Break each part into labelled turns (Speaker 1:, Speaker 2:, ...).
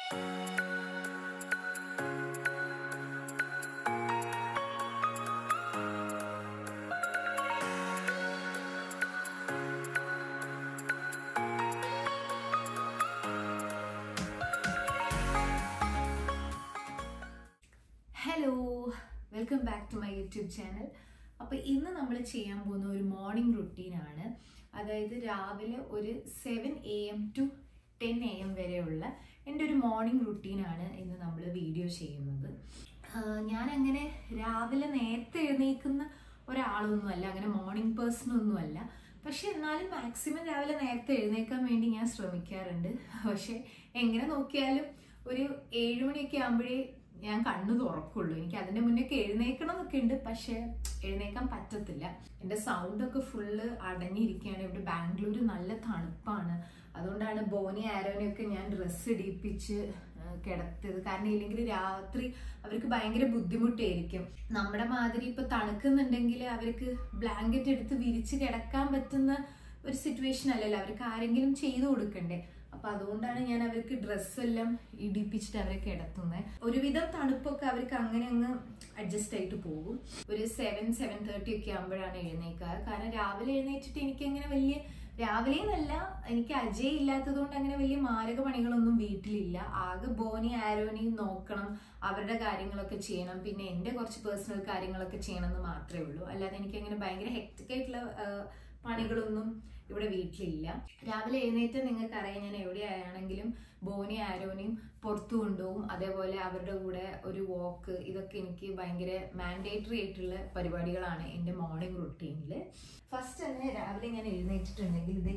Speaker 1: Hello welcome back to my YouTube channel അപ്പോൾ ഇന്ന് നമ്മൾ ചെയ്യാൻ പോകുന്ന ഒരു മോർണിംഗ് റുട്ടീനാണ് അതായത് രാവിലെ ഒരു seven A M to ten A M വരെയുള്ള എൻ്റെ ഒരു മോർണിംഗ് റുട്ടീനാണ് ഇന്ന് നമ്മൾ വീഡിയോ ചെയ്യുന്നത് ആഹ് ഞാനങ്ങനെ രാവിലെ നേരത്തെ എഴുന്നേൽക്കുന്ന ഒരാളൊന്നുമല്ല അങ്ങനെ മോർണിംഗ് പേഴ്സൺ ഒന്നുമല്ല പക്ഷെ എന്നാലും മാക്സിമം രാവിലെ നേരത്തെ എഴുന്നേൽക്കാൻ വേണ്ടി ഞാൻ ശ്രമിക്കാറുണ്ട് പക്ഷെ എങ്ങനെ നോക്കിയാലും ഒരു ഏഴുമണിയൊക്കെ ആകുമ്പോഴേ ഞാൻ കണ്ണു തുറക്കുള്ളൂ എനിക്ക് അതിന്റെ മുന്നേ എഴുന്നേക്കണം എന്നൊക്കെ ഉണ്ട് പക്ഷെ എഴുന്നേക്കാൻ പറ്റത്തില്ല എൻ്റെ സൗണ്ട് ഒക്കെ ഫുള്ള് അടഞ്ഞിരിക്കുകയാണ് ഇവിടെ ബാംഗ്ലൂർ നല്ല തണുപ്പാണ് അതുകൊണ്ടാണ് ബോനി ആരോനെയൊക്കെ ഞാൻ ഡ്രസ്സ് ഇടിപ്പിച്ച് ആ, കിടത്തിയത് കാരണം ഇല്ലെങ്കിൽ രാത്രി അവർക്ക് ഭയങ്കര ബുദ്ധിമുട്ടായിരിക്കും നമ്മുടെ മാതിരി ഇപ്പൊ തണുക്കുന്നുണ്ടെങ്കിൽ അവർക്ക് ബ്ലാങ്കറ്റ് എടുത്ത് വിരിച്ച് കിടക്കാൻ പറ്റുന്ന ഒരു സിറ്റുവേഷൻ അല്ലല്ലോ അവർക്ക് ആരെങ്കിലും ചെയ്തു കൊടുക്കണ്ടേ അപ്പൊ അതുകൊണ്ടാണ് ഞാൻ അവർക്ക് ഡ്രസ്സെല്ലാം ഇടിപ്പിച്ചിട്ട് അവരെ കിടത്തുന്നത് ഒരുവിധം തണുപ്പൊക്കെ അവർക്ക് അങ്ങനെ അങ്ങ് അഡ്ജസ്റ്റ് ആയിട്ട് പോകും ഒരു സെവൻ സെവൻ തേർട്ടി ഒക്കെ ആകുമ്പോഴാണ് എഴുന്നേക്കാറ് കാരണം രാവിലെ എഴുന്നേറ്റിട്ട് എനിക്ക് അങ്ങനെ വലിയ രാവിലെ എന്നല്ല എനിക്ക് അജയ് ഇല്ലാത്തത് കൊണ്ട് അങ്ങനെ വലിയ മാരക പണികളൊന്നും വീട്ടിലില്ല ആകെ ബോനി ആരോനെയും നോക്കണം അവരുടെ കാര്യങ്ങളൊക്കെ ചെയ്യണം പിന്നെ എൻ്റെ കുറച്ച് പേഴ്സണൽ കാര്യങ്ങളൊക്കെ ചെയ്യണം എന്ന് മാത്രമേ ഉള്ളൂ അല്ലാതെ എനിക്ക് അങ്ങനെ ഭയങ്കര ഹെക്ടിക് ആയിട്ടുള്ള ആ, പണികളൊന്നും ഇവിടെ വീട്ടിലില്ല രാവിലെ എഴുന്നേറ്റ് നിങ്ങൾക്ക് അറിയാം ഞാൻ എവിടെയാണെങ്കിലും ബോനി ആരോനെയും പുറത്തു കൊണ്ടുപോകും അതേപോലെ അവരുടെ കൂടെ ഒരു വാക്ക് ഇതൊക്കെ എനിക്ക് ഭയങ്കര മാൻഡേറ്ററി ആയിട്ടുള്ള പരിപാടികളാണ് എൻ്റെ മോർണിംഗ് റുട്ടീനിൽ ഫസ്റ്റ് തന്നെ രാവിലെ ഞാൻ എഴുന്നേറ്റിട്ടുണ്ടെങ്കിൽ ഇത്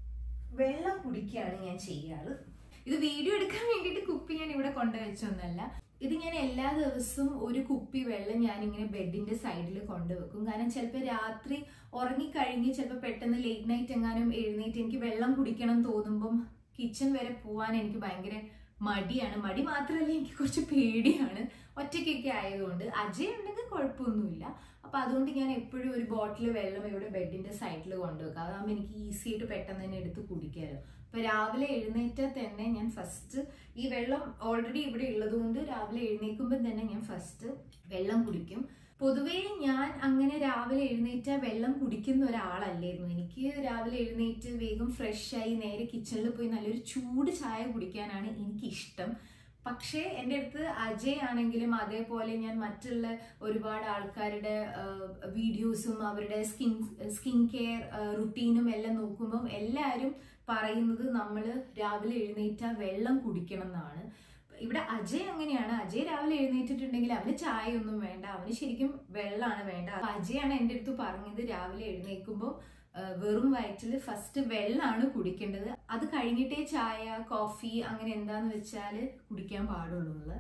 Speaker 1: വെള്ളം കുടിക്കുകയാണ് ഞാൻ ചെയ്യാറ് ഇത് വീഡിയോ എടുക്കാൻ വേണ്ടിയിട്ട് കുപ്പി ഞാൻ ഇവിടെ കൊണ്ടുവച്ചൊന്നല്ല ഇത് ഞാൻ എല്ലാ ദിവസവും ഒരു കുപ്പി വെള്ളം ഞാൻ ഇങ്ങനെ ബെഡിന്റെ സൈഡിൽ കൊണ്ടുവെക്കും കാരണം ചിലപ്പോൾ രാത്രി ഉറങ്ങിക്കഴിഞ്ഞ് ചിലപ്പോൾ പെട്ടെന്ന് ലേറ്റ് നൈറ്റ് എങ്ങാനും എഴുന്നേറ്റ് എനിക്ക് വെള്ളം കുടിക്കണം തോന്നുമ്പം കിച്ചൺ വരെ പോവാൻ എനിക്ക് ഭയങ്കര മടിയാണ് മടി മാത്രമല്ല എനിക്ക് കുറച്ച് പേടിയാണ് ഒറ്റയ്ക്കൊക്കെ ആയതുകൊണ്ട് അജയ് ഉണ്ടെങ്കിൽ കുഴപ്പമൊന്നുമില്ല അപ്പൊ അതുകൊണ്ട് ഞാൻ എപ്പോഴും ഒരു ബോട്ടിൽ വെള്ളം ഇവിടെ ബെഡിന്റെ സൈഡിൽ കൊണ്ടുവെക്കാം അതാകുമ്പോൾ എനിക്ക് ഈസി ആയിട്ട് പെട്ടെന്ന് തന്നെ എടുത്ത് കുടിക്കാമല്ലോ അപ്പൊ രാവിലെ എഴുന്നേറ്റാൽ തന്നെ ഞാൻ ഫസ്റ്റ് ഈ വെള്ളം ഓൾറെഡി ഇവിടെ ഉള്ളത് കൊണ്ട് രാവിലെ എഴുന്നേൽക്കുമ്പോൾ തന്നെ ഞാൻ ഫസ്റ്റ് വെള്ളം കുടിക്കും പൊതുവേ ഞാൻ അങ്ങനെ രാവിലെ എഴുന്നേറ്റാൽ വെള്ളം കുടിക്കുന്ന ഒരാളല്ലായിരുന്നു എനിക്ക് രാവിലെ എഴുന്നേറ്റ് വേഗം ഫ്രഷ് ആയി നേരെ കിച്ചണിൽ പോയി നല്ലൊരു ചൂട് ചായ കുടിക്കാനാണ് എനിക്ക് ഇഷ്ടം പക്ഷേ എൻ്റെ അടുത്ത് അജയ് ആണെങ്കിലും അതേപോലെ ഞാൻ മറ്റുള്ള ഒരുപാട് ആൾക്കാരുടെ വീഡിയോസും അവരുടെ സ്കിൻ സ്കിൻ കെയർ റുട്ടീനും എല്ലാം നോക്കുമ്പം എല്ലാവരും പറയുന്നത് നമ്മൾ രാവിലെ എഴുന്നേറ്റാൽ വെള്ളം കുടിക്കണം എന്നാണ് ഇവിടെ അജയ് അങ്ങനെയാണ് അജയ് രാവിലെ എഴുന്നേറ്റിട്ടുണ്ടെങ്കിൽ അവന് ചായ ഒന്നും വേണ്ട അവന് ശരിക്കും വെള്ളമാണ് വേണ്ട അപ്പൊ അജയാണ് എൻ്റെ അടുത്ത് പറഞ്ഞത് രാവിലെ എഴുന്നേൽക്കുമ്പോൾ വെറും വയറ്റിൽ ഫസ്റ്റ് വെള്ളമാണ് കുടിക്കേണ്ടത് അത് കഴിഞ്ഞിട്ടേ ചായ കോഫി അങ്ങനെ എന്താന്ന് വെച്ചാൽ കുടിക്കാൻ പാടുള്ളൂ എന്നുള്ളത്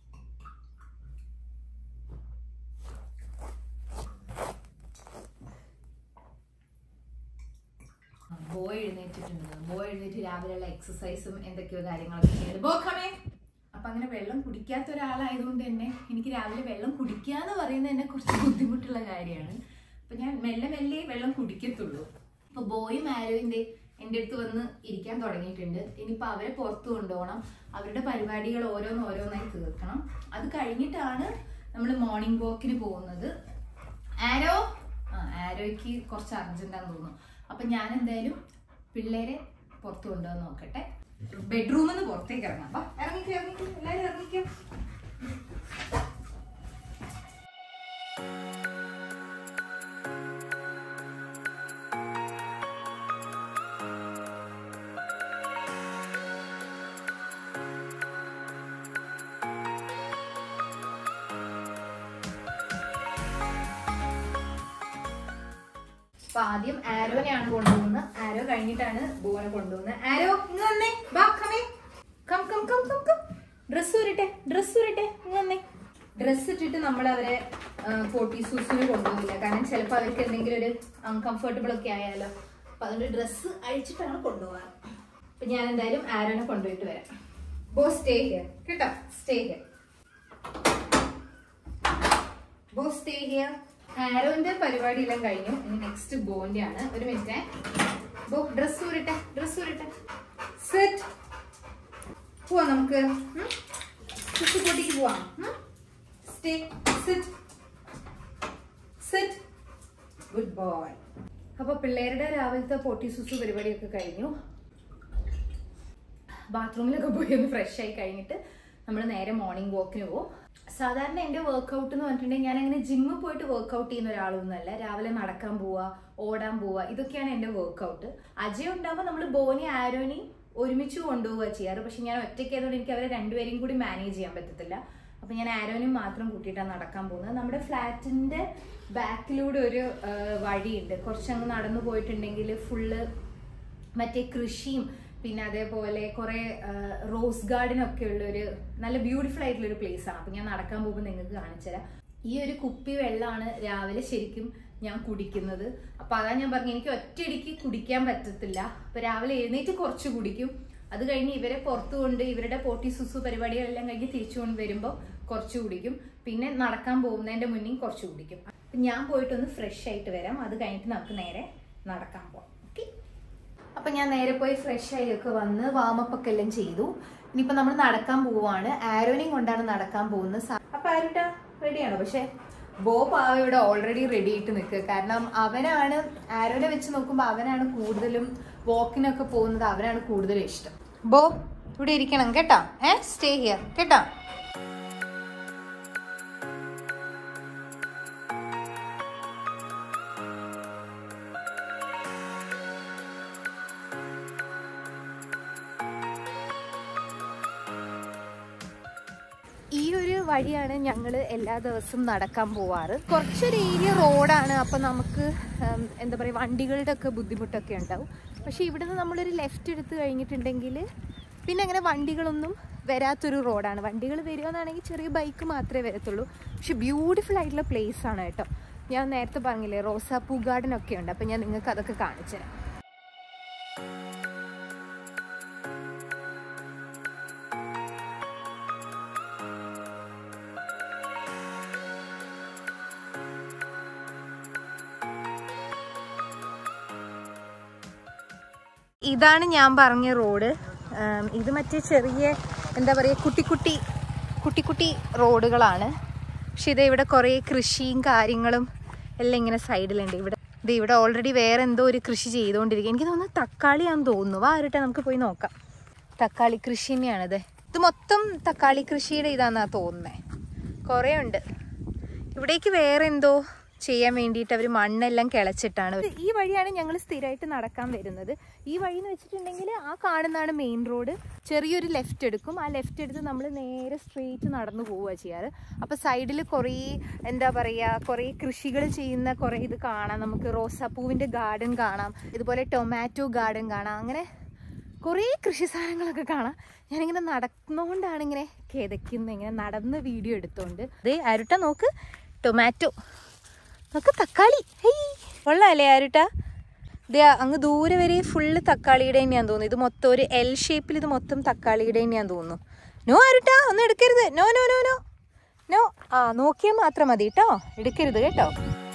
Speaker 1: ബോയ് എഴുന്നേറ്റിട്ടുണ്ട് ബോയ് എഴുന്നേറ്റ് രാവിലെയുള്ള എക്സസൈസും എന്തൊക്കെയോ കാര്യങ്ങളൊക്കെ ചെയ്യുന്നത് ബോ കമേ അപ്പൊ അങ്ങനെ വെള്ളം കുടിക്കാത്ത ഒരാളായതുകൊണ്ട് തന്നെ എനിക്ക് രാവിലെ വെള്ളം കുടിക്കുക എന്ന് പറയുന്നത് തന്നെ കുറച്ച് ബുദ്ധിമുട്ടുള്ള കാര്യമാണ് അപ്പൊ ഞാൻ മെല്ലെ മെല്ലെ വെള്ളം കുടിക്കത്തുള്ളൂ അപ്പൊ ബോയും ആരോവിന്റെ എൻ്റെ അടുത്ത് വന്ന് ഇരിക്കാൻ തുടങ്ങിയിട്ടുണ്ട് ഇനിയിപ്പോൾ അവരെ പുറത്ത് കൊണ്ടുപോകണം അവരുടെ പരിപാടികൾ ഓരോന്ന് ഓരോന്നായി തീർക്കണം അത് കഴിഞ്ഞിട്ടാണ് നമ്മൾ മോർണിംഗ് വാക്കിന് പോകുന്നത് ആരോ ആ ആരോയ്ക്ക് കുറച്ച് അർജന്റാന്ന് തോന്നുന്നു അപ്പൊ ഞാൻ എന്തായാലും പിള്ളേരെ പുറത്ത് കൊണ്ടുപോകാൻ നോക്കട്ടെ ബെഡ്റൂമിൽ നിന്ന് പുറത്തേക്ക് ഇറങ്ങാം വാ, ഇറങ്ങിക്കോ ഇറങ്ങിക്കോ എല്ലാവരും ഇറങ്ങിക്കോ അപ്പൊ ആദ്യം ആരോനെയാണ് കൊണ്ടുപോകുന്നത് ആരോ കഴിഞ്ഞിട്ടാണ് ബോനെ കൊണ്ടുപോകുന്നത് ആരോ ഇങ്ങ് വന്നേ ബാ കമേ come come come come come dress ഊരട്ടെ ഡ്രസ് ഊരട്ടെ ഇങ്ങ് വന്നേ ഡ്രസ് ഇട്ടിട്ട് നമ്മൾ അവരെ ഫോർട്ടി സൂസിന് കൊണ്ടുപോകില്ല കാരണം ചിലപ്പോൾ അവർക്ക് എന്തെങ്കിലും ഒരു അൺകംഫർട്ടബിൾ ഒക്കെ ആയാലോ അപ്പൊ അതുകൊണ്ട് ഡ്രസ്സ് അഴിച്ചിട്ടാണ് കൊണ്ടുപോകാറ് അപ്പൊ ഞാൻ എന്തായാലും ആരോനെ കൊണ്ടുപോയിട്ട് വരാം ബോ സ്റ്റേ ഹിയർ കേട്ടോ stay here Bo stay here ആരോന്റെ പരിപാടി എല്ലാം കഴിഞ്ഞു ഇനി നെക്സ്റ്റ് ബോന്റെ ആണ് ഒരു മിനിറ്റ് ബോ ഡ്രസ് ഊരട്ടെ ഡ്രസ് ഊരട്ടെ സെറ്റ് പോവാം നമുക്ക് ചുറ്റുകൂട്ടിക്ക് പോവാം stay sit sit good boy അപ്പൊ പിള്ളേരുടെ രാവിലത്തെ പൊട്ടി സുസു പരിപാടിയൊക്കെ കഴിഞ്ഞു ബാത്റൂമിലൊക്കെ പോയി ഒന്ന് ഫ്രഷ് ആയി കഴിഞ്ഞിട്ട് നമ്മൾ നേരെ മോർണിംഗ് വാക്കിന് പോകും സാധാരണ എൻ്റെ വർക്കൗട്ട് എന്ന് പറഞ്ഞിട്ടുണ്ടെങ്കിൽ ഞാൻ അങ്ങനെ ജിമ്മിൽ പോയിട്ട് വർക്കൗട്ട് ചെയ്യുന്ന ഒരാളൊന്നുമല്ല രാവിലെ നടക്കാൻ പോവുക ഓടാൻ പോവുക ഇതൊക്കെയാണ് എൻ്റെ വർക്കൗട്ട് അജയ് ഉണ്ടാകുമ്പോൾ നമ്മൾ ബോനി ആരോനി ഒരുമിച്ച് കൊണ്ടുപോവുക ചെയ്യാറ് പക്ഷെ ഞാൻ ഒറ്റയ്ക്കായതുകൊണ്ട് എനിക്ക് അവരെ രണ്ടുപേരെയും കൂടി മാനേജ് ചെയ്യാൻ പറ്റത്തില്ല അപ്പൊ ഞാൻ ആരോനും മാത്രം കൂട്ടിയിട്ടാണ് നടക്കാൻ പോകുന്നത് നമ്മുടെ ഫ്ലാറ്റിന്റെ ബാക്കിലൂടെ ഒരു ആ, വഴിയുണ്ട് കുറച്ചങ്ങ് നടന്നു പോയിട്ടുണ്ടെങ്കിൽ ഫുള്ള് മറ്റേ കൃഷിയും പിന്നെ അതേപോലെ കുറെ റോസ് ഗാർഡൻ ഒക്കെ ഉള്ള ഒരു നല്ല ബ്യൂട്ടിഫുൾ ആയിട്ടുള്ള ഒരു പ്ലേസ് ആണ് അപ്പൊ ഞാൻ നടക്കാൻ പോകുമ്പോൾ നിങ്ങൾക്ക് കാണിച്ചുതരാം ഈ ഒരു കുപ്പി വെള്ളമാണ് രാവിലെ ശരിക്കും ഞാൻ കുടിക്കുന്നത് അപ്പൊ അതാ ഞാൻ പറഞ്ഞു എനിക്ക് ഒറ്റയടിക്ക് കുടിക്കാൻ പറ്റത്തില്ല അപ്പൊ രാവിലെ എഴുന്നേറ്റ് കുറച്ച് കുടിക്കും അത് കഴിഞ്ഞ് ഇവരെ പുറത്തു കൊണ്ട് ഇവരുടെ പോട്ടി സുസു പരിപാടികളെല്ലാം കഴിഞ്ഞ് തിരിച്ചു കൊണ്ട് വരുമ്പോൾ കുറച്ച് കുടിക്കും പിന്നെ നടക്കാൻ പോകുന്നതിന്റെ മുന്നേ കുറച്ച് കുടിക്കും അപ്പൊ ഞാൻ പോയിട്ടൊന്ന് ഫ്രഷ് ആയിട്ട് വരാം അത് കഴിഞ്ഞിട്ട് നമുക്ക് നേരെ നടക്കാൻ പോകാം ഓക്കെ അപ്പൊ ഞാൻ നേരെ പോയി ഫ്രഷ് ആയി ഒക്കെ വന്ന് വാമപ്പ് ഒക്കെ എല്ലാം ചെയ്തു ഇനിയിപ്പോ നമ്മൾ നടക്കാൻ പോവാണ് ആരോനെയും കൊണ്ടാണ് നടക്കാൻ പോകുന്നത് സ- അപ്പൊ ആരുട്ട റെഡിയാണോ പക്ഷെ ബോ പാവ ഇവിടെ ഓൾറെഡി റെഡി ആയിട്ട് നിൽക്കുക കാരണം അവനാണ് ആരോനെ വെച്ച് നോക്കുമ്പോൾ അവനാണ് കൂടുതലും വാക്കിനൊക്കെ പോകുന്നത് അവനാണ് കൂടുതലും ഇഷ്ടം ബോ ഇവിടെ ഇരിക്കണം കേട്ടോ ഏ സ്റ്റേ ഹിയർ കേട്ടോ ഈ ഒരു വഴിയാണ് ഞങ്ങൾ എല്ലാ ദിവസവും നടക്കാൻ പോവാറ് കുറച്ചൊരു ഏരിയ റോഡാണ് അപ്പം നമുക്ക് ഉം, എന്താ പറയുക വണ്ടികളുടെ ഒക്കെ ബുദ്ധിമുട്ടൊക്കെ ഉണ്ടാവും പക്ഷെ ഇവിടുന്ന് നമ്മളൊരു ലെഫ്റ്റ് എടുത്ത് കഴിഞ്ഞിട്ടുണ്ടെങ്കിൽ പിന്നെ അങ്ങനെ വണ്ടികളൊന്നും വരാത്തൊരു റോഡാണ് വണ്ടികൾ വരികയെന്നാണെങ്കിൽ ചെറിയ ബൈക്ക് മാത്രമേ വരത്തുള്ളൂ പക്ഷെ ബ്യൂട്ടിഫുൾ ആയിട്ടുള്ള പ്ലേസ് ആണ് കേട്ടോ ഞാൻ നേരത്തെ പറഞ്ഞില്ലേ റോസാപ്പൂ ഗാർഡൻ ഒക്കെ ഉണ്ട് അപ്പം ഞാൻ നിങ്ങൾക്ക് അതൊക്കെ കാണിച്ചു തരാം ഇതാണ് ഞാൻ പറഞ്ഞ റോഡ് ഉം, ഇത് മറ്റേ ചെറിയ എന്താ പറയുക കുട്ടി കുട്ടി കുട്ടി കുട്ടി റോഡുകളാണ് പക്ഷെ ഇത് ഇവിടെ കുറേ കൃഷിയും കാര്യങ്ങളും എല്ലാം ഇങ്ങനെ സൈഡിലുണ്ട് ഇവിടെ ഇത് ഇവിടെ ഓൾറെഡി വേറെ എന്തോ ഒരു കൃഷി ചെയ്തുകൊണ്ടിരിക്കുക എനിക്ക് തോന്നുന്നു തക്കാളിയാന്ന് തോന്നുന്നു വാ ആരട്ടെ നമുക്ക് പോയി നോക്കാം തക്കാളി കൃഷി തന്നെയാണിത് ഇത് മൊത്തം തക്കാളി കൃഷിയുടെ ഇതാന്നാ തോന്നുന്നത് കുറേ ഉണ്ട് ഇവിടേക്ക് വേറെ എന്തോ ചെയ്യാൻ വേണ്ടിയിട്ട് അവർ മണ്ണെല്ലാം കിളച്ചിട്ടാണ് ഇത് ഈ വഴിയാണ് ഞങ്ങൾ സ്ഥിരമായിട്ട് നടക്കാൻ വരുന്നത് ഈ വഴി എന്ന് വെച്ചിട്ടുണ്ടെങ്കിൽ ആ കാണുന്നതാണ് മെയിൻ റോഡ് ചെറിയൊരു ലെഫ്റ്റ് എടുക്കും ആ ലെഫ്റ്റ് എടുത്ത് നമ്മൾ നേരെ സ്ട്രെയിറ്റ് നടന്നു പോവുക ചെയ്യാറ് അപ്പോൾ സൈഡിൽ കുറേ എന്താ പറയുക കുറേ കൃഷികൾ ചെയ്യുന്ന കുറേ ഇത് കാണാം നമുക്ക് റോസാപ്പൂവിൻ്റെ ഗാർഡൻ കാണാം ഇതുപോലെ ടൊമാറ്റോ ഗാർഡൻ കാണാം അങ്ങനെ കുറേ കൃഷി സാധനങ്ങളൊക്കെ കാണാം ഞാനിങ്ങനെ നടന്നുകൊണ്ടാണ് ഇങ്ങനെ കിതയ്ക്കുന്നത് ഇങ്ങനെ നടന്ന് വീഡിയോ എടുത്തോണ്ട് ദേ അരുട്ട നോക്ക് ടൊമാറ്റോ നോക്ക് തക്കാളി ഹെയ് കൊള്ളാല്ലേ അരുട്ട ദേ അങ്ങ് ദൂരെ വരെ ഫുള്ള് തക്കാളിയുടെ തന്നെയാന്ന് തോന്നുന്നു ഇത് മൊത്തം ഒരു എൽ ഷേപ്പിൽ ഇത് മൊത്തം തക്കാളിയുടെ തന്നെയാന്ന് തോന്നുന്നു നോ അരുട്ട ഒന്നും എടുക്കരുത് no no no no no ആ നോക്കിയാൽ മാത്രം മതി കേട്ടോ എടുക്കരുത് കേട്ടോ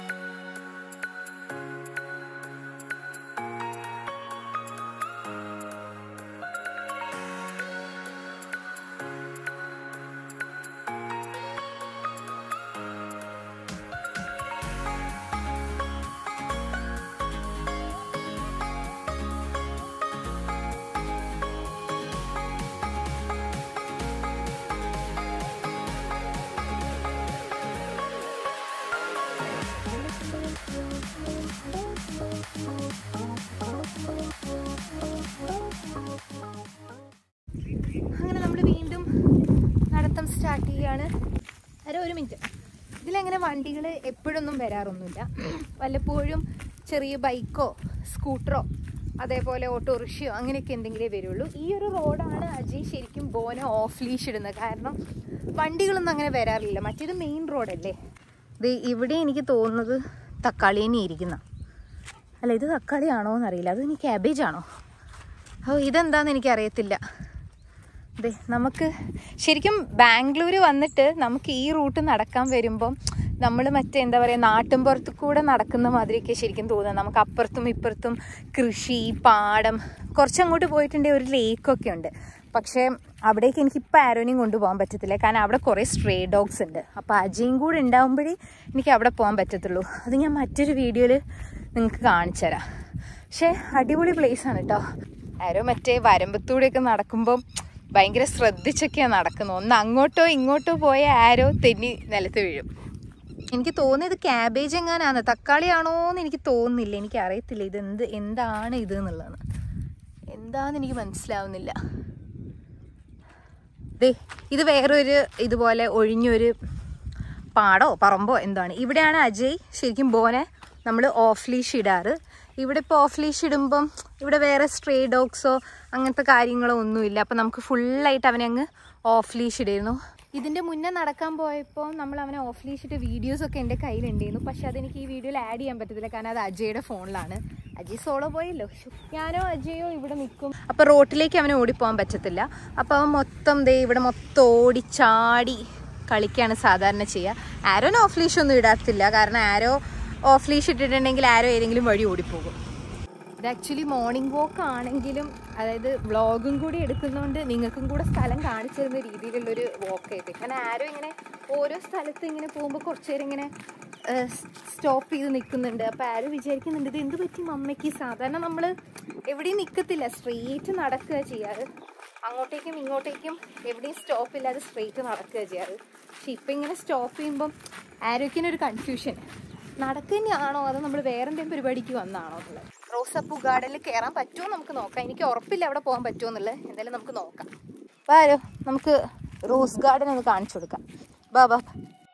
Speaker 1: അങ്ങനെ നമ്മൾ വീണ്ടും നടത്തം സ്റ്റാർട്ട് ചെയ്യാണ് അര ഒരു മിനിറ്റ് ഇതിലങ്ങനെ വണ്ടികൾ എപ്പോഴൊന്നും വരാറൊന്നുമില്ല വല്ലപ്പോഴും ചെറിയ ബൈക്കോ സ്കൂട്ടറോ അതേപോലെ ഓട്ടോറിക്ഷയോ അങ്ങനെയൊക്കെ എന്തെങ്കിലേ വരുള്ളൂ ഈ ഒരു റോഡാണ് അജയ് ശരിക്കും ബോനെ ഓഫ് ലീഷ് ഇടുന്നത് കാരണം വണ്ടികളൊന്നും അങ്ങനെ വരാറില്ല മറ്റേത് മെയിൻ റോഡല്ലേ ഇത് ഇവിടെ എനിക്ക് തോന്നുന്നത് തക്കാളി തന്നെ ഇരിക്കുന്ന അല്ല ഇത് തക്കാളി ആണോ എന്നറിയില്ല അത് ഇനി ക്യാബേജ് ആണോ ഓ ഇതെന്താന്ന് എനിക്കറിയത്തില്ല അതെ നമുക്ക് ശരിക്കും ബാംഗ്ലൂർ വന്നിട്ട് നമുക്ക് ഈ റൂട്ട് നടക്കാൻ വരുമ്പം നമ്മൾ മറ്റേ എന്താ പറയുക നാട്ടിൻപുറത്ത് കൂടെ നടക്കുന്ന മാതിരിയൊക്കെ ശരിക്കും തോന്നുന്നത് നമുക്ക് അപ്പുറത്തും ഇപ്പുറത്തും കൃഷി പാടം കുറച്ചങ്ങോട്ട് പോയിട്ടുണ്ടെങ്കിൽ ഒരു ലേക്കൊക്കെ ഉണ്ട് പക്ഷേ അവിടേക്ക് എനിക്ക് ഇപ്പം ആരോനെയും കൊണ്ടുപോകാൻ പറ്റത്തില്ല കാരണം അവിടെ കുറേ സ്ട്രേ ഡോഗ്സ് ഉണ്ട് അപ്പോൾ അജയും കൂടെ ഉണ്ടാകുമ്പോഴേ എനിക്ക് അവിടെ പോകാൻ പറ്റത്തുള്ളൂ അത് ഞാൻ മറ്റൊരു വീഡിയോയിൽ നിങ്ങൾക്ക് കാണിച്ചു തരാം പക്ഷേ അടിപൊളി പ്ലേസ് ആണ് കേട്ടോ ആരോ മറ്റേ വരമ്പത്തൂടെയൊക്കെ നടക്കുമ്പം ഭയങ്കര ശ്രദ്ധിച്ചൊക്കെയാണ് നടക്കുന്നത് ഒന്ന് അങ്ങോട്ടോ ഇങ്ങോട്ടോ പോയ ആരോ തെന്നി നിലത്ത് വീഴും എനിക്ക് തോന്നിയത് ക്യാബേജ് എങ്ങാനാണ് തക്കാളിയാണോ എന്ന് എനിക്ക് തോന്നുന്നില്ല എനിക്ക് അറിയത്തില്ല ഇത് എന്ത് എന്താണ് ഇത് എന്നുള്ളതാണ് എന്താന്ന് എനിക്ക് മനസ്സിലാവുന്നില്ല ദേ ഇത് വേറൊരു ഇതുപോലെ ഒഴിഞ്ഞൊരു പാടോ പറമ്പോ എന്താണ് ഇവിടെയാണ് അജയ് ശരിക്കും ബോനെ നമ്മൾ ഓഫ് ലീഷ് ഇടാറ് ഇവിടെ ഇപ്പോൾ ഓഫ് ലീഷ് ഇടുമ്പം ഇവിടെ വേറെ സ്ട്രേ ഡോഗ്സോ അങ്ങനത്തെ കാര്യങ്ങളോ ഒന്നുമില്ല അപ്പം നമുക്ക് ഫുള്ളായിട്ട് അവനെ അങ്ങ് ഓഫ് ലീഷ് ഇടായിരുന്നു ഇതിൻ്റെ മുന്നേ നടക്കാൻ പോയപ്പോൾ നമ്മൾ അവനെ ഓഫ് ലീഷ് ഇട്ട് വീഡിയോസൊക്കെ എൻ്റെ കയ്യിലുണ്ടായിരുന്നു പക്ഷെ അതെനിക്ക് ഈ വീഡിയോയിൽ ആഡ് ചെയ്യാൻ പറ്റത്തില്ല കാരണം അത് അജയുടെ ഫോണിലാണ് അജയ് സോളോ പോയല്ലോ ശ്ശോ. ഞാനോ അജയോ ഇവിടെ നിൽക്കും അപ്പോൾ റോട്ടിലേക്ക് അവനെ ഓടിപ്പോകാൻ പറ്റത്തില്ല അപ്പോൾ അവൻ മൊത്തം ദേ ഇവിടെ മൊത്തം ഓടി ചാടി കളിക്കുകയാണ് സാധാരണ ചെയ്യുക ആരോന് ഓഫ് ലീഷ് ഒന്നും ഇടാത്തില്ല കാരണം ആരോ ഓഫ് ലീഷ് ഇട്ടിട്ടുണ്ടെങ്കിൽ ആരോ ഏതെങ്കിലും വഴി ഓടിപ്പോകും ഇത് ആക്ച്വലി മോർണിംഗ് വാക്ക് ആണെങ്കിലും അതായത് വ്ളോഗും കൂടി എടുക്കുന്നതുകൊണ്ട് നിങ്ങൾക്കും കൂടെ സ്ഥലം കാണിച്ചു തരുന്ന രീതിയിലുള്ളൊരു വാക്ക് ആയിട്ട് കാരണം ആരോ ഇങ്ങനെ ഓരോ സ്ഥലത്ത് ഇങ്ങനെ പോകുമ്പോൾ കുറച്ച് നേരം ഇങ്ങനെ സ്റ്റോപ്പ് ചെയ്ത് നിൽക്കുന്നുണ്ട് അപ്പോൾ ആരും വിചാരിക്കുന്നുണ്ട് ഇത് എന്ത് പറ്റി മമ്മയ്ക്ക് സാധാരണ നമ്മൾ എവിടെയും നിൽക്കത്തില്ല സ്ട്രെയിറ്റ് നടക്കുക ചെയ്യാറ് അങ്ങോട്ടേക്കും ഇങ്ങോട്ടേക്കും എവിടെയും സ്റ്റോപ്പ് ഇല്ലാതെ സ്ട്രെയിറ്റ് നടക്കുക ചെയ്യാറ് പക്ഷെ ഇപ്പം ഇങ്ങനെ സ്റ്റോപ്പ് ചെയ്യുമ്പം ആരോഗ്യനൊരു കൺഫ്യൂഷൻ നടക്കുക തന്നെയാണോ അതോ നമ്മൾ വേറെ എന്തെങ്കിലും പരിപാടിക്ക് വന്നാണോ എന്നുള്ളത് റോസപ്പൂ ഗാർഡനിൽ കയറാൻ പറ്റുമോ നമുക്ക് നോക്കാം എനിക്ക് ഉറപ്പില്ല അവിടെ പോകാൻ പറ്റുമോ എന്നുള്ളത് എന്തായാലും നമുക്ക് നോക്കാം അപ്പോൾ ആരോ നമുക്ക് റോസ് ഗാർഡൻ ഒന്ന് കാണിച്ചു കൊടുക്കാം ബാ ബാ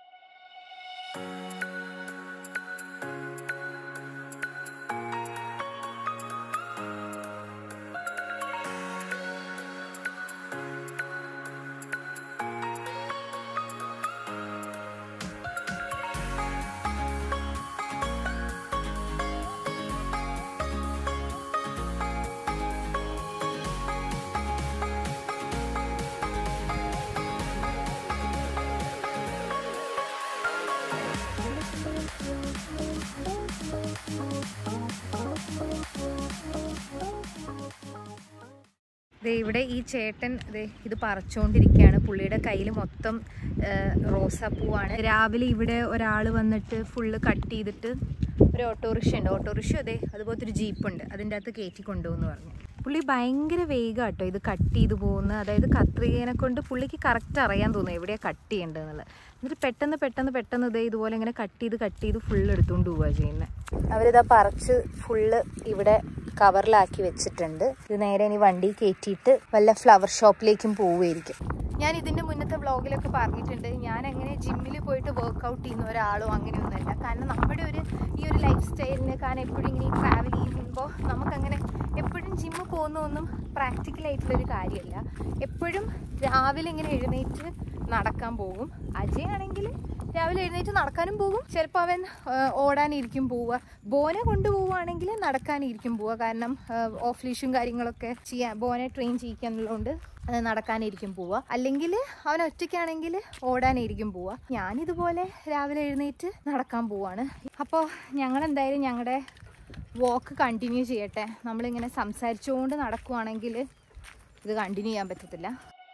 Speaker 1: ദേ ഇവിടെ ഈ ചേട്ടൻ ദേ ഇത് പറിച്ചുകൊണ്ടിരിക്കുകയാണ് പുള്ളിയുടെ കയ്യിൽ മൊത്തം ആ, റോസാപ്പൂവാണ് രാവിലെ ഇവിടെ ഒരാൾ വന്നിട്ട് ഫുള്ള് കട്ട് ചെയ്തിട്ട് ഒരു ഓട്ടോറിക്ഷ ഉണ്ട് ഓട്ടോറിക്ഷ അതെ അതുപോലത്തെ ഒരു ജീപ്പ് ഉണ്ട് അതിൻ്റെ അകത്ത് കയറ്റി കൊണ്ടുപോകുന്നു പറഞ്ഞു പുള്ളി ഭയങ്കര വേഗം കേട്ടോ ഇത് കട്ട് ചെയ്ത് പോകുന്ന അതായത് കത്രികേനെ കൊണ്ട് പുള്ളിക്ക് കറക്റ്റ് അറിയാൻ തോന്നുന്നു എവിടെയാണ് കട്ട് ചെയ്യേണ്ടതെന്നുള്ളത് എന്നിട്ട് പെട്ടെന്ന് പെട്ടെന്ന് പെട്ടെന്ന് ഇതേ ഇതുപോലെ ഇങ്ങനെ കട്ട് ചെയ്ത് കട്ട് ചെയ്ത് ഫുള്ള് എടുത്തുകൊണ്ട് പോവുക ചെയ്യുന്നത് അവരിതാ പറിച്ച് ഫുള്ള് ഇവിടെ കവറിലാക്കി വെച്ചിട്ടുണ്ട് ഇത് നേരെ ഇനി വണ്ടി കയറ്റിയിട്ട് വല്ല ഫ്ലവർ ഷോപ്പിലേക്കും പോവുമായിരിക്കും ഞാൻ ഇതിന്റെ മുന്നത്തെ വ്ളോഗിലൊക്കെ പറഞ്ഞിട്ടുണ്ട് ഞാൻ അങ്ങനെ ജിമ്മിൽ പോയിട്ട് വർക്കൗട്ട് ചെയ്യുന്ന ഒരാളോ അങ്ങനെയൊന്നുമല്ല കാരണം നമ്മുടെ ഒരു ഈ ഒരു ലൈഫ് സ്റ്റൈലിന് കാരണം എപ്പോഴും ഇങ്ങനെ ട്രാവൽ ചെയ്യുമ്പോൾ നമുക്കങ്ങനെ എപ്പോഴും ജിമ്മ് പോകുന്നതൊന്നും പ്രാക്ടിക്കൽ ആയിട്ടുള്ളൊരു കാര്യമല്ല എപ്പോഴും രാവിലെ ഇങ്ങനെ എഴുന്നേറ്റ് നടക്കാൻ പോകും അജയ് ആണെങ്കിൽ രാവിലെ എഴുന്നേറ്റ് നടക്കാനും പോകും ചിലപ്പോൾ അവൻ ആ, ഓടാനിരിക്കും പോവുക ബോനെ കൊണ്ടുപോവുകയാണെങ്കിൽ നടക്കാനിരിക്കും പോവുക കാരണം ഓഫ് ലീഷും കാര്യങ്ങളൊക്കെ ചെയ്യാൻ ബോനെ ട്രെയിൻ ചെയ്യിക്കാനുള്ളതുകൊണ്ട് അത് നടക്കാനിരിക്കും പോവുക അല്ലെങ്കിൽ അവൻ ഒറ്റയ്ക്കാണെങ്കിൽ ഓടാനായിരിക്കും പോവുക ഞാനിതുപോലെ രാവിലെ എഴുന്നേറ്റ് നടക്കാൻ പോവാണ് അപ്പോൾ ഞങ്ങൾ എന്തായാലും ഞങ്ങളുടെ വാക്ക് കണ്ടിന്യൂ ചെയ്യട്ടെ നമ്മളിങ്ങനെ സംസാരിച്ചുകൊണ്ട് നടക്കുവാണെങ്കിൽ ഇത് കണ്ടിന്യൂ ചെയ്യാൻ പറ്റത്തില്ല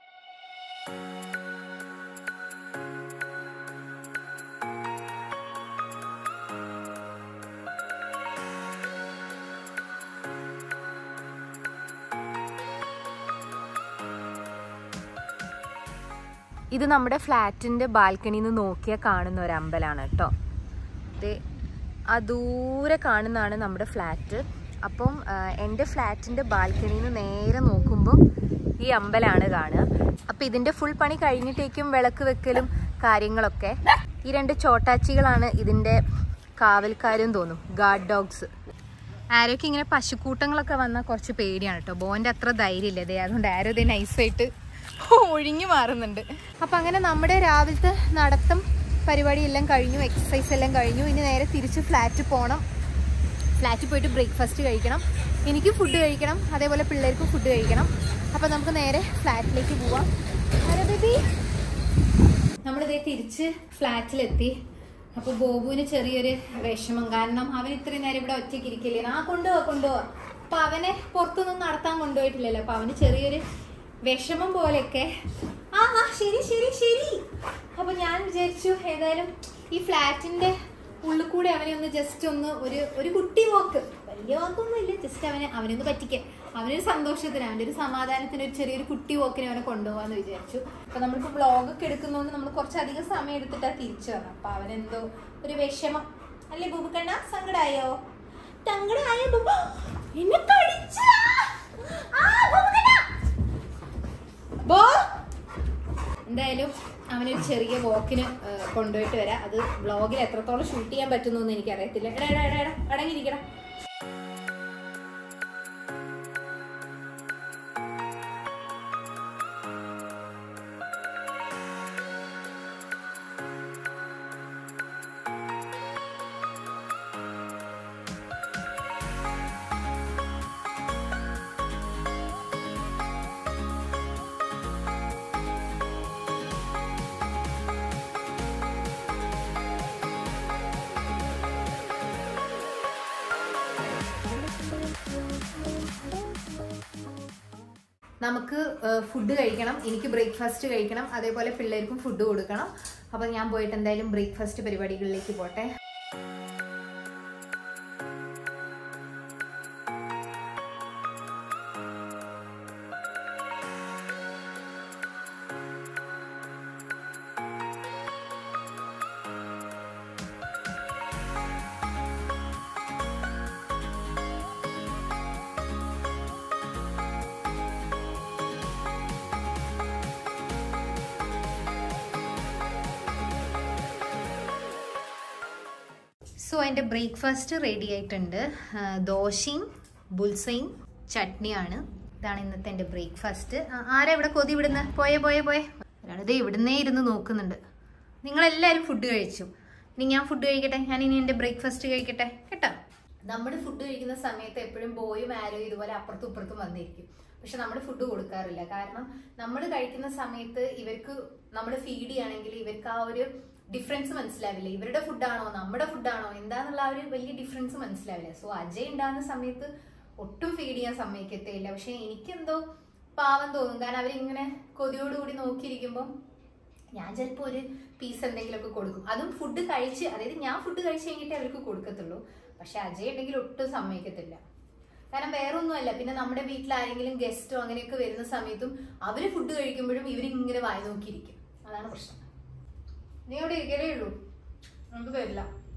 Speaker 1: ഇത് നമ്മുടെ ഫ്ലാറ്റിൻ്റെ ബാൽക്കണിയിൽ നിന്ന് നോക്കിയാൽ കാണുന്ന ഒരു അമ്പലമാണ് കേട്ടോ ഇത് ആ ദൂരെ കാണുന്നതാണ് നമ്മുടെ ഫ്ലാറ്റ് അപ്പം ആ, എൻ്റെ ഫ്ലാറ്റിൻ്റെ ബാൽക്കണിയിൽ നിന്ന് നേരെ നോക്കുമ്പോൾ ഈ അമ്പലമാണ് കാണുക അപ്പം ഇതിൻ്റെ ഫുൾ പണി കഴിഞ്ഞിട്ടേക്കും വിളക്ക് വെക്കലും കാര്യങ്ങളൊക്കെ ഈ രണ്ട് ചോട്ടാച്ചികളാണ് ഇതിൻ്റെ കാവൽക്കാരും തോന്നും ഗാർഡ് ഡോഗ്സ് ആരൊക്കെ ഇങ്ങനെ പശുക്കൂട്ടങ്ങളൊക്കെ വന്നാൽ കുറച്ച് പേടിയാണ് കേട്ടോ ബോൻ്റെ അത്ര ധൈര്യമില്ല ദേ അതുകൊണ്ട് ആരോ ഇതേ നൈസായിട്ട് ഒഴിഞ്ഞു മാറുന്നുണ്ട് അപ്പം അങ്ങനെ നമ്മുടെ രാവിലത്തെ നടത്തം പരിപാടി എല്ലാം കഴിഞ്ഞു എക്സസൈസ് എല്ലാം കഴിഞ്ഞു ഇനി നേരെ തിരിച്ച് ഫ്ലാറ്റ് പോകണം ഫ്ലാറ്റിൽ പോയിട്ട് ബ്രേക്ക്ഫാസ്റ്റ് കഴിക്കണം എനിക്ക് ഫുഡ് കഴിക്കണം അതേപോലെ പിള്ളേർക്കും ഫുഡ് കഴിക്കണം അപ്പം നമുക്ക് നേരെ ഫ്ലാറ്റിലേക്ക് പോവാം ഹലോ ബേബി നമ്മളിതേ തിരിച്ച് ഫ്ലാറ്റിലെത്തി അപ്പൊ ബോബുവിന് ചെറിയൊരു വിഷമം കാരണം അവൻ ഇത്രയും നേരം ഇവിടെ ഒറ്റയ്ക്ക് ഇരിക്കില്ലേ ആ കൊണ്ടുപോവാ കൊണ്ടുപോവാ അപ്പൊ അവനെ പുറത്തൊന്നും നടത്താൻ കൊണ്ടുപോയിട്ടില്ലല്ലോ അപ്പൊ അവന് ചെറിയൊരു വിഷമം പോലെയൊക്കെ ആ ആ ശരി ശരി ശരി അപ്പൊ ഞാൻ വിചാരിച്ചു ഏതായാലും ഈ ഫ്ലാറ്റിന്റെ ഉള്ളിൽ കൂടെ അവനെ ഒന്ന് ജസ്റ്റ് ഒന്ന് ഒരു ഒരു കുട്ടി വാക്ക് വലിയ വാക്കൊന്നും ഇല്ല ജസ്റ്റ് അവനെ അവനൊന്ന് പറ്റിക്കാൻ അവനൊരു സന്തോഷത്തിന് അവൻ്റെ ഒരു സമാധാനത്തിന് ഒരു ചെറിയൊരു കുട്ടി വാക്കിന് അവനെ കൊണ്ടുപോകാന്ന് വിചാരിച്ചു അപ്പൊ നമ്മളിപ്പോ വ്ളോഗൊക്കെ എടുക്കുന്നതുകൊണ്ട് നമ്മൾ കുറച്ചധികം സമയം എടുത്തിട്ടാ തിരിച്ചു വന്നത് അപ്പൊ അവനെന്തോ ഒരു വിഷമം അല്ലേ ബൂബുക്കണ്ണ സങ്കടായോ സങ്കടായോ ബൂബ എന്നെ കടിച്ചാ ആ ബൂബുക്കണ്ണ ബോ എന്തായാലും അവനൊരു ചെറിയ വോക്കിന് കൊണ്ടുപോയിട്ട് വരാം അത് വ്ളോഗിൽ എത്രത്തോളം ഷൂട്ട് ചെയ്യാൻ പറ്റുന്നു എന്ന് എനിക്കറിയത്തില്ല എടാ എടാ എടാ എടാ അടങ്ങിയിരിക്കടാ നമുക്ക് ഫുഡ് കഴിക്കണം എനിക്ക് ബ്രേക്ക്ഫാസ്റ്റ് കഴിക്കണം അതേപോലെ പിള്ളേർക്കും ഫുഡ് കൊടുക്കണം അപ്പം ഞാൻ പോയിട്ട് എന്തായാലും ബ്രേക്ക്ഫാസ്റ്റ് പരിപാടികളിലേക്ക് പോട്ടെ സോ എൻ്റെ ബ്രേക്ക്ഫാസ്റ്റ് റെഡി ആയിട്ടുണ്ട് ആ, ദോശയും ബുൽസയും ചട്നിയാണ് ഇതാണ് ഇന്നത്തെ എൻ്റെ ബ്രേക്ക്ഫാസ്റ്റ് ആരാ ഇവിടെ കൊതി വിടുന്ന പോയെ പോയെ പോയെ ഒരാളിത് ഇവിടുന്നേ ഇരുന്ന് നോക്കുന്നുണ്ട് നിങ്ങളെല്ലാവരും ഫുഡ് കഴിച്ചു ഇനി ഞാൻ ഫുഡ് കഴിക്കട്ടെ ഞാൻ ഇനി എൻ്റെ ബ്രേക്ക്ഫാസ്റ്റ് കഴിക്കട്ടെ കേട്ടോ നമ്മൾ ഫുഡ് കഴിക്കുന്ന സമയത്ത് എപ്പോഴും ബോയും ആരോ ഇതുപോലെ അപ്പുറത്തും ഇപ്പുറത്തും വന്നിരിക്കും പക്ഷെ നമ്മൾ ഫുഡ് കൊടുക്കാറില്ല കാരണം നമ്മൾ കഴിക്കുന്ന സമയത്ത് ഇവർക്ക് നമ്മൾ ഫീഡ് ചെയ്യുകയാണെങ്കിൽ ഇവർക്ക് ആ ഒരു ഡിഫറൻസ് മനസ്സിലാവില്ല ഇവരുടെ ഫുഡാണോ നമ്മുടെ ഫുഡാണോ എന്താന്നുള്ള ആ ഒരു വലിയ ഡിഫറൻസ് മനസ്സിലാവില്ല സോ അജയ് ഉണ്ടാകുന്ന സമയത്ത് ഒട്ടും ഫീഡ് ചെയ്യാൻ സമ്മതിക്കത്തേയില്ല പക്ഷെ എനിക്കെന്തോ പാവം തോന്നും കാരണം അവരിങ്ങനെ കൊതിയോടുകൂടി നോക്കിയിരിക്കുമ്പോൾ ഞാൻ ചിലപ്പോൾ ഒരു പീസ് എന്തെങ്കിലുമൊക്കെ കൊടുക്കും അതും ഫുഡ് കഴിച്ച് അതായത് ഞാൻ ഫുഡ് കഴിച്ച് കഴിഞ്ഞിട്ടേ അവർക്ക് കൊടുക്കത്തുള്ളൂ പക്ഷെ അജയ് ഉണ്ടെങ്കിൽ ഒട്ടും സമ്മതിക്കത്തില്ല കാരണം വേറെ ഒന്നുമല്ല പിന്നെ നമ്മുടെ വീട്ടിൽ ആരെങ്കിലും ഗസ്റ്റോ അങ്ങനെയൊക്കെ വരുന്ന സമയത്തും അവര് ഫുഡ് കഴിക്കുമ്പോഴും ഇവരിങ്ങനെ വായി നോക്കിയിരിക്കും അതാണ് പ്രശ്നം നീ അവിടെ ഇരിക്കലേ ഉള്ളൂ നമുക്ക് തരില്ല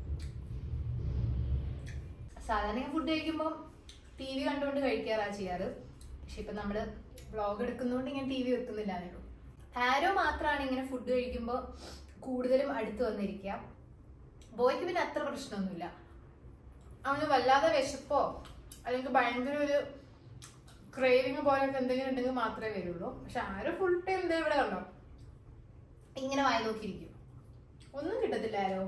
Speaker 1: സാധാരണ ഞാൻ ഫുഡ് കഴിക്കുമ്പോൾ ടി വി കണ്ടുകൊണ്ട് കഴിക്കാറാ ചെയ്യാറ് പക്ഷെ ഇപ്പൊ നമ്മള് വ്ളോഗ് എടുക്കുന്നതുകൊണ്ട് ഞാൻ ടി വി വെക്കുന്നില്ല എന്നേ ആരോ മാത്രമാണ് ഇങ്ങനെ ഫുഡ് കഴിക്കുമ്പോൾ കൂടുതലും അടുത്ത് വന്നിരിക്കുക ബോയ്ക്ക് പിന്നെ അത്ര പ്രശ്നമൊന്നുമില്ല അവന് വല്ലാതെ വിശപ്പോ അല്ലെങ്കിൽ ഭയങ്കര ഒരു ക്രേവിങ് പോലെയൊക്കെ എന്തെങ്കിലും ഉണ്ടെങ്കിൽ മാത്രമേ വരുള്ളൂ പക്ഷെ ആരോ ഫുൾ ടൈം ഇതേ ഇവിടെ കണ്ടോ ഇങ്ങനെ വായി നോക്കിയിരിക്കും ഒന്നും കിട്ടത്തില്ല ആരോ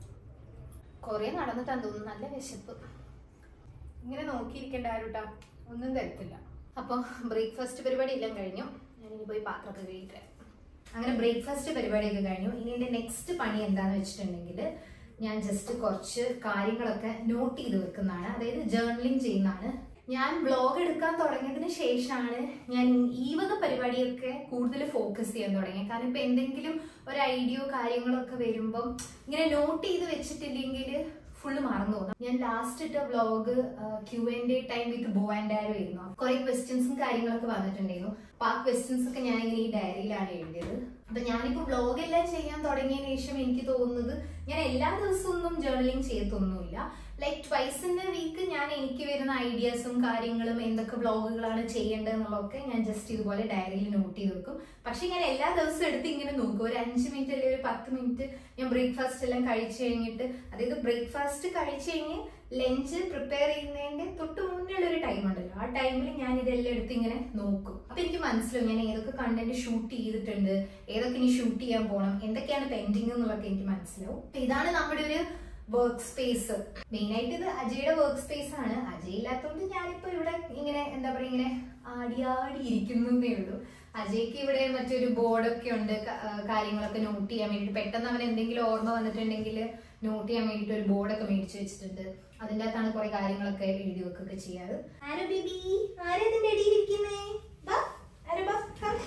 Speaker 1: കുറെ നടന്നിട്ടാന്ന് തോന്നുന്നു നല്ല വിശപ്പ് ഇങ്ങനെ നോക്കിയിരിക്കേണ്ട ആരുട്ടാ ഒന്നും തരത്തില്ല അപ്പൊ ബ്രേക്ക്ഫാസ്റ്റ് പരിപാടി എല്ലാം കഴിഞ്ഞു ഞാൻ ഇനി പോയി പാത്രമൊക്കെ കഴിക്കട്ടെ അങ്ങനെ ബ്രേക്ക്ഫാസ്റ്റ് പരിപാടിയൊക്കെ കഴിഞ്ഞു ഇനി എന്റെ നെക്സ്റ്റ് പണി എന്താന്ന് വെച്ചിട്ടുണ്ടെങ്കിൽ ഞാൻ ജസ്റ്റ് കുറച്ച് കാര്യങ്ങളൊക്കെ നോട്ട് ചെയ്ത് വെക്കുന്നതാണ് അതായത് ജേർണലിംഗ് ചെയ്യുന്നതാണ് ഞാൻ ബ്ലോഗ് എടുക്കാൻ തുടങ്ങിയതിന് ശേഷമാണ് ഞാൻ ഈ വക പരിപാടിയൊക്കെ കൂടുതൽ ഫോക്കസ് ചെയ്യാൻ തുടങ്ങിയത് കാരണം ഇപ്പൊ എന്തെങ്കിലും ഒരു ഐഡിയോ കാര്യങ്ങളോ ഒക്കെ വരുമ്പം ഇങ്ങനെ നോട്ട് ചെയ്ത് വെച്ചിട്ടില്ലെങ്കിൽ ഫുള്ള് മറന്നു പോകും ഞാൻ ലാസ്റ്റ് ഇട്ട vlog Q and A time with Bo and ആരോ ആയിരുന്നു കുറെ ക്വസ്റ്റ്യൻസും കാര്യങ്ങളൊക്കെ വന്നിട്ടുണ്ടായിരുന്നു അപ്പൊ ആ ക്വസ്റ്റ്യൻസ് ഒക്കെ ഞാൻ ഇങ്ങനെ ഈ ഡയറിയിലാണ് എഴുതിയത് അപ്പൊ ഞാനിപ്പോ വ്ലോഗ് എല്ലാം ചെയ്യാൻ തുടങ്ങിയതിന് ശേഷം എനിക്ക് തോന്നുന്നത് ഞാൻ എല്ലാ ദിവസവും ഒന്നും ജേർണലിംഗ് ചെയ്യത്തൊന്നുമില്ല like twice in a week ഞാൻ എനിക്ക് വരുന്ന ഐഡിയാസും കാര്യങ്ങളും എന്തൊക്കെ വ്ളോഗുകളാണ് ചെയ്യേണ്ടത് എന്നുള്ളതൊക്കെ ഞാൻ ജസ്റ്റ് ഇതുപോലെ ഡയറിയിൽ നോട്ട് ചെയ്ത് വെക്കും പക്ഷെ ഞാൻ എല്ലാ ദിവസവും എടുത്ത് ഇങ്ങനെ നോക്കും ഒരു അഞ്ച് മിനിറ്റ് അല്ലെങ്കിൽ ഒരു പത്ത് മിനിറ്റ് ഞാൻ ബ്രേക്ക്ഫാസ്റ്റ് എല്ലാം കഴിച്ചു കഴിഞ്ഞിട്ട് അതായത് ബ്രേക്ക്ഫാസ്റ്റ് കഴിച്ചു കഴിഞ്ഞ് ലഞ്ച് പ്രിപ്പയർ ചെയ്യുന്നതിന്റെ തൊട്ട് മുന്നേ ഉള്ള ഒരു ടൈം ഉണ്ടല്ലോ ആ ടൈമിൽ ഞാൻ ഇതെല്ലാം എടുത്ത് ഇങ്ങനെ നോക്കും അപ്പൊ എനിക്ക് മനസ്സിലാവും ഞാൻ ഏതൊക്കെ കണ്ടന്റ് ഷൂട്ട് ചെയ്തിട്ടുണ്ട് ഏതൊക്കെ ഇനി ഷൂട്ട് ചെയ്യാൻ പോകണം എന്തൊക്കെയാണ് പെൻഡിങ് എന്നുള്ളതൊക്കെ എനിക്ക് മനസ്സിലാവും അപ്പൊ ഇതാണ് നമ്മുടെ ഒരു വർക്ക് സ്പേസ് മെയിൻ ആയിട്ട് ഇത് അജയുടെ വർക്ക് സ്പേസ് ആണ് അജയ് ഇല്ലാത്തതുകൊണ്ട് ഞാനിപ്പോ ഇവിടെ ഇങ്ങനെ എന്താ പറയാ ഇങ്ങനെ ആടിയാടി ഇരിക്കുന്നേ ഉള്ളൂ അജയ്ക്ക് ഇവിടെ മറ്റൊരു ബോർഡൊക്കെ ഉണ്ട് ക- ആ, കാര്യങ്ങളൊക്കെ നോട്ട് ചെയ്യാൻ വേണ്ടിട്ട് പെട്ടെന്ന് അവൻ എന്തെങ്കിലും ഓർമ്മ വന്നിട്ടുണ്ടെങ്കിൽ നോട്ട് ചെയ്യാൻ വേണ്ടിട്ട് ഒരു ബോർഡൊക്കെ മേടിച്ചു വെച്ചിട്ടുണ്ട് അതിൻ്റെ അകത്താണ് കുറെ കാര്യങ്ങളൊക്കെ എഴുതി വെക്കുകയൊക്കെ ചെയ്യാറ് ആരോ ബേബി ആരാ ഇതിന്റെ അടിയിൽ ഇരിക്കുന്നേ ബാ ആരോ ബാ കം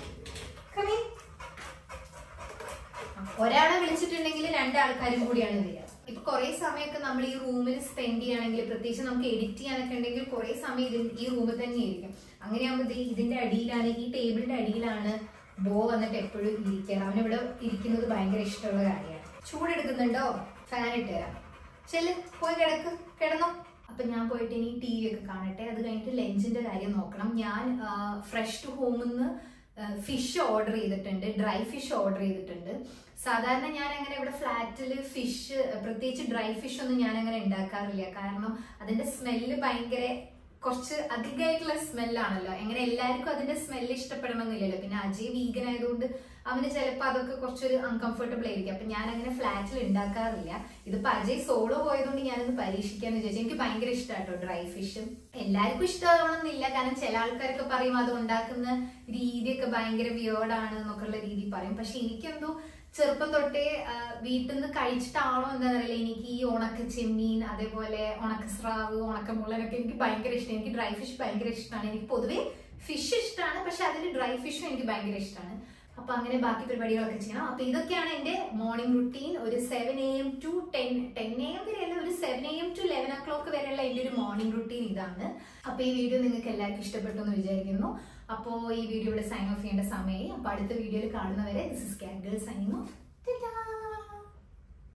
Speaker 1: വെച്ചിട്ടുണ്ടെങ്കിൽ രണ്ടാൾക്കാരും കൂടിയാണ് വരിക ഇപ്പൊ കുറെ സമയമൊക്കെ നമ്മൾ ഈ റൂമിൽ സ്പെൻഡ് ചെയ്യുകയാണെങ്കിൽ പ്രത്യേകിച്ച് നമുക്ക് എഡിറ്റ് ചെയ്യാനൊക്കെ ഉണ്ടെങ്കിൽ കുറെ സമയം ഇതിൻ ഈ റൂമിൽ തന്നെ ആയിരിക്കും അങ്ങനെയാകുമ്പോൾ ദേ ഇതിന്റെ അടിയിലാണ് ഈ ടേബിളിന്റെ അടിയിലാണ് ബോ വന്നിട്ട് എപ്പോഴും ഇരിക്കുക അവനിവിടെ ഇരിക്കുന്നത് ഭയങ്കര ഇഷ്ടമുള്ള കാര്യമാണ് ചൂടെടുക്കുന്നുണ്ടോ ഫാൻ ഇട്ട് തരാം ചെല്ല് പോയി കിടക്ക് കിടന്നോ അപ്പൊ ഞാൻ പോയിട്ട് ഇനി ടി വി ഒക്കെ കാണട്ടെ അത് കഴിഞ്ഞിട്ട് ലഞ്ചിന്റെ കാര്യം നോക്കണം ഞാൻ ഫ്രഷ് ടു ഹോമിൽ നിന്ന് ഫിഷ് ഓർഡർ ചെയ്തിട്ടുണ്ട് ഡ്രൈ ഫിഷ് ഓർഡർ ചെയ്തിട്ടുണ്ട് സാധാരണ ഞാൻ അങ്ങനെ ഇവിടെ ഫ്ലാറ്റിൽ ഫിഷ് പ്രത്യേകിച്ച് ഡ്രൈ ഫിഷ് ഒന്നും ഞാൻ അങ്ങനെ ഉണ്ടാക്കാറില്ല കാരണം അതിന്റെ സ്മെല്ല് ഭയങ്കര കുറച്ച് അധികമായിട്ടുള്ള സ്മെല്ലാണല്ലോ എങ്ങനെ എല്ലാവർക്കും അതിന്റെ സ്മെല്ല് ഇഷ്ടപ്പെടണമെന്നില്ലല്ലോ പിന്നെ അജയ് വീഗൻ ആയതുകൊണ്ട് അവന് ചിലപ്പോൾ അതൊക്കെ കുറച്ചൊരു അൺകംഫർട്ടബിൾ ആയിരിക്കും അപ്പൊ ഞാൻ അങ്ങനെ ഫ്ലാറ്റിൽ ഉണ്ടാക്കാറില്ല ഇതിപ്പോ അജയ് സോളോ പോയതുകൊണ്ട് ഞാനൊന്ന് പരീക്ഷിക്കാന്ന് വിചാരിച്ചു എനിക്ക് ഭയങ്കര ഇഷ്ടമാട്ടോ ഡ്രൈ ഫിഷ് എല്ലാവർക്കും ഇഷ്ടമാവണമെന്നില്ല കാരണം ചില ആൾക്കാരൊക്കെ പറയും അത് ഉണ്ടാക്കുന്ന രീതിയൊക്കെ ഭയങ്കര വിയോർഡാണ് എന്നൊക്കെയുള്ള രീതി പറയും പക്ഷെ എനിക്കെന്തോ ചെറുപ്പം തൊട്ടേ ആ, വീട്ടിൽ നിന്ന് കഴിച്ചിട്ടാണോ എന്താണെന്നറിയില്ല എനിക്ക് ഈ ഉണക്ക ചെമ്മീൻ അതേപോലെ ഉണക്ക സ്രാവ് ഉണക്ക മുള്ളനൊക്കെ എനിക്ക് ഭയങ്കര ഇഷ്ടം എനിക്ക് ഡ്രൈ ഫിഷ് ഭയങ്കര ഇഷ്ടമാണ് എനിക്ക് പൊതുവേ ഫിഷ് ഇഷ്ടമാണ് പക്ഷെ അതിൽ ഡ്രൈ ഫിഷും എനിക്ക് ഭയങ്കര ഇഷ്ടമാണ് അപ്പൊ അങ്ങനെ ബാക്കി പരിപാടികളൊക്കെ ചെയ്യണം അപ്പൊ ഇതൊക്കെയാണ് എന്റെ മോർണിംഗ് റുട്ടീൻ ഒരു seven A M to ten ten A M വരെയല്ല ഒരു seven A M to eleven o'clock വരെയുള്ള എന്റെ ഒരു മോർണിംഗ് റുട്ടീൻ ഇതാണ് അപ്പൊ ഈ വീഡിയോ നിങ്ങൾക്ക് എല്ലാവർക്കും ഇഷ്ടപ്പെട്ടു എന്ന് വിചാരിക്കുന്നു അപ്പോൾ ഈ വീഡിയോ ഇവിടെ സൈൻ ഓഫ് ചെയ്യേണ്ട സമയമായി അപ്പൊ അടുത്ത വീഡിയോയിൽ കാണുന്നവരെ this is cat girl signing of